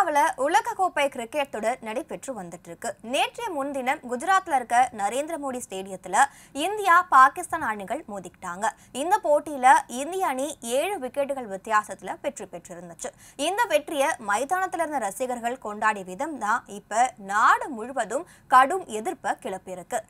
இந்தியாவில் உலகக்கோப்பை கிரிக்கெட் தொடர் நடைபெற்று வந்துட்டு இருக்கு நேற்றைய முன்தினம் குஜராத்ல இருக்க நரேந்திர மோடி ஸ்டேடியத்துல இந்தியா பாகிஸ்தான் அணிகள் மோதிக்கிட்டாங்க இந்த போட்டியில இந்திய அணி ஏழு விக்கெட்டுகள் வித்தியாசத்துல வெற்றி பெற்றிருந்துச்சு இந்த வெற்றியை மைதானத்துல இருந்த ரசிகர்கள் கொண்டாடிய விதம் தான் இப்ப நாடு முழுவதும் கடும் எதிர்ப்பை கிளப்பியிருக்கு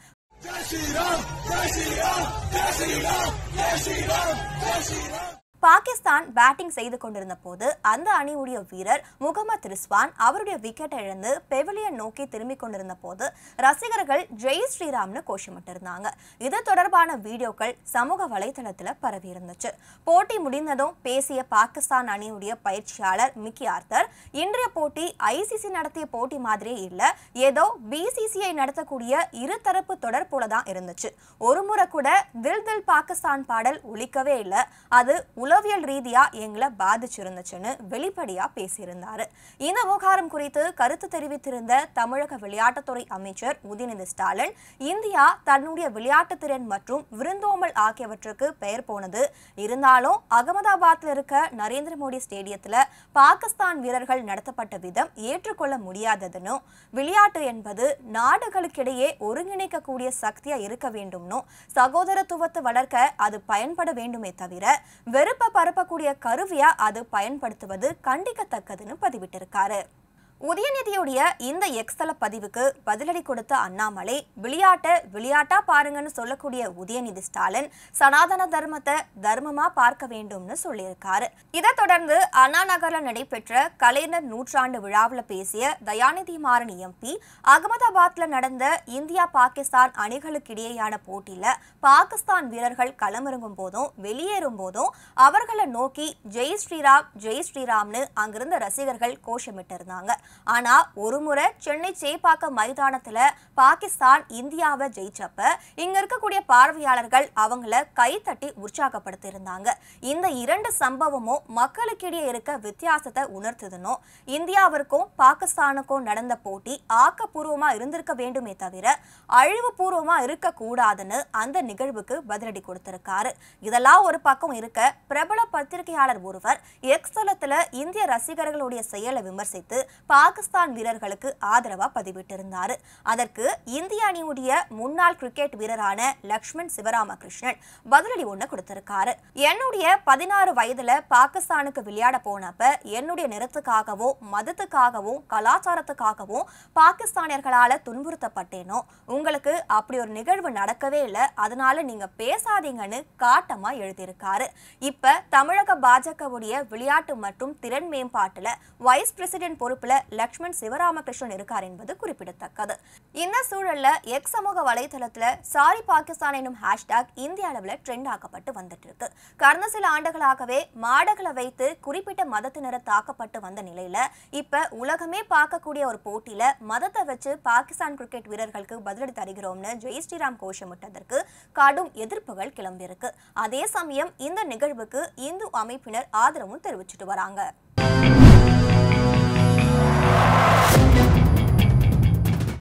பாகிஸ்தான் பேட்டிங் செய்து கொண்டிருந்த போது அந்த அணியுடைய வீரர் முகமது ரிஸ்வான் அவருடைய விக்கெட்டை இழந்து பெவிலியன் நோக்கி திரும்பிக் கொண்டிருந்த போது ரசிகர்கள் ஜெய் ஸ்ரீராம்னு கோஷமிட்டிருந்தாங்க இது தொடர்பான வீடியோக்கள் சமூக வலைதளத்தில் பரவி இருந்துச்சு போட்டி முடிந்ததும் பேசிய பாகிஸ்தான் அணியுடைய பயிற்சியாளர் மிக்கி ஆர்த்தர் இன்றைய போட்டி ஐசிசி நடத்திய போட்டி மாதிரியே இல்ல ஏதோ பிசிசிஐ நடத்தக்கூடிய இருதரப்பு தொடர் போல தான் இருந்துச்சு ஒரு முறை கூட தில் தில் பாகிஸ்தான் பாடல் ஒலிக்கவே இல்லை அது உளவியல் ரீதியா எங்களை பாதிச்சிருந்துச்சுன்னு வெளிப்படையா பேசியிருந்தாரு இந்த விவகாரம் குறித்து கருத்து தெரிவித்திருந்த தமிழக விளையாட்டுத்துறை அமைச்சர் உதயநிதி ஸ்டாலின் இந்தியா தன்னுடைய விளையாட்டு திறன் மற்றும் விருந்தோம்பல் ஆகியவற்றுக்கு பெயர் போனது இருந்தாலும் அகமதாபாத்ல இருக்க நரேந்திர மோடி ஸ்டேடியத்துல பாகிஸ்தான் வீரர்கள் நடத்தப்பட்ட விதம் ஏற்றுக்கொள்ள முடியாததுன்னு விளையாட்டு என்பது நாடுகளுக்கிடையே ஒருங்கிணைக்கக்கூடிய சக்தியா இருக்க வேண்டும்னு சகோதரத்துவத்தை வளர்க்க அது பயன்பட வேண்டுமே தவிர வெறுப்ப பரப்பக்கூடிய கருவியா அது பயன்படுத்துவது கண்டிக்கத்தக்கதுன்னு பதிவிட்டிருக்காரு உதயநிதியுடைய இந்த எக்ஸ்தல பதிவுக்கு பதிலடி கொடுத்த அண்ணாமலை விளையாட்டை விளையாட்டா பாருங்கன்னு சொல்லக்கூடிய உதயநிதி ஸ்டாலின் சனாதன தர்மத்தை தர்மமா பார்க்க வேண்டும்னு சொல்லியிருக்காரு இதை தொடர்ந்து அண்ணா நகர்ல நடைபெற்ற கலைஞர் நூற்றாண்டு விழாவில் பேசிய தயாநிதி மாறன் எம்பி அகமதாபாத்ல நடந்த இந்தியா பாகிஸ்தான் அணிகளுக்கு இடையேயான போட்டியில பாகிஸ்தான் வீரர்கள் களமிறங்கும் போதும் வெளியேறும் போதும் அவர்களை நோக்கி ஜெய் ஸ்ரீராம் ஜெய் ஸ்ரீராம்னு அங்கிருந்த ரசிகர்கள் கோஷமிட்டிருந்தாங்க ஆனா ஒரு முறை சென்னை சேப்பாக்கம் மைதானத்துல பாகிஸ்தான் இந்தியாவை ஜெயிச்சப்ப இங்க இருக்கக்கூடிய பார்வையாளர்கள் அவங்கள கைத்தட்டி உற்சாகப்படுத்தியிருந்தாங்க இந்த இரண்டு சம்பவமும் மக்களுக்கிடையே இருக்க வித்தியாசத்தை உணர்த்துதுன்னு இந்தியாவிற்கும் பாகிஸ்தானுக்கும் நடந்த போட்டி ஆக்கப்பூர்வமா இருந்திருக்க வேண்டுமே தவிர அழிவுபூர்வமா இருக்க கூடாதுன்னு அந்த நிகழ்வுக்கு பதிலடி கொடுத்திருக்காரு இதெல்லாம் ஒரு பக்கம் இருக்க பிரபல பத்திரிகையாளர் ஒருவர் எக்ஸ் தளத்துல இந்திய ரசிகர்களுடைய செயலை விமர்சித்து பாகிஸ்தான் வீரர்களுக்கு ஆதரவா பதிவிட்டிருந்தாரு அதற்கு இந்திய அணியுடைய முன்னாள் கிரிக்கெட் வீரரான லக்ஷ்மண் சிவராமகிருஷ்ணன் பதிலடி ஒண்ணு கொடுத்திருக்காரு என்னுடைய பதினாறு வயதுல பாகிஸ்தானுக்கு விளையாட போனப்ப என்னுடைய நிறத்துக்காகவும் மதத்துக்காகவும் கலாச்சாரத்துக்காகவும் பாகிஸ்தானியர்களால துன்புறுத்தப்பட்டேனோ உங்களுக்கு அப்படி ஒரு நிகழ்வு நடக்கவே இல்லை அதனால நீங்க பேசாதீங்கன்னு காட்டமா எழுதியிருக்காரு இப்ப தமிழக பாஜகவுடைய விளையாட்டு மற்றும் திறன் மேம்பாட்டுல வைஸ் பிரசிடென்ட் பொறுப்புல லக்ஷ்மண் சிவராமகிருஷ்ணன் இருக்கார் என்பது குறிப்பிடத்தக்கது இந்த சூழல்ல எக்ஸ் சமூக வலைதளத்துல சாரி பாகிஸ்தான் எனும் ஹேஷ்டாக் இந்திய அளவுல ட்ரெண்ட் ஆக்கப்பட்டு வந்துட்டு இருக்கு கடந்த சில ஆண்டுகளாகவே மாடுகளை வைத்து குறிப்பிட்ட மதத்தினரை தாக்கப்பட்டு வந்த நிலையில இப்ப உலகமே பார்க்கக்கூடிய ஒரு போட்டியில மதத்தை வச்சு பாகிஸ்தான் கிரிக்கெட் வீரர்களுக்கு பதிலடி தருகிறோம்னு ஜெய் ஸ்ரீராம் கோஷமிட்டதற்கு கடும் எதிர்ப்புகள் கிளம்பியிருக்கு அதே சமயம் இந்த நிகழ்வுக்கு இந்து அமைப்பினர் ஆதரவும் தெரிவிச்சிட்டு வராங்க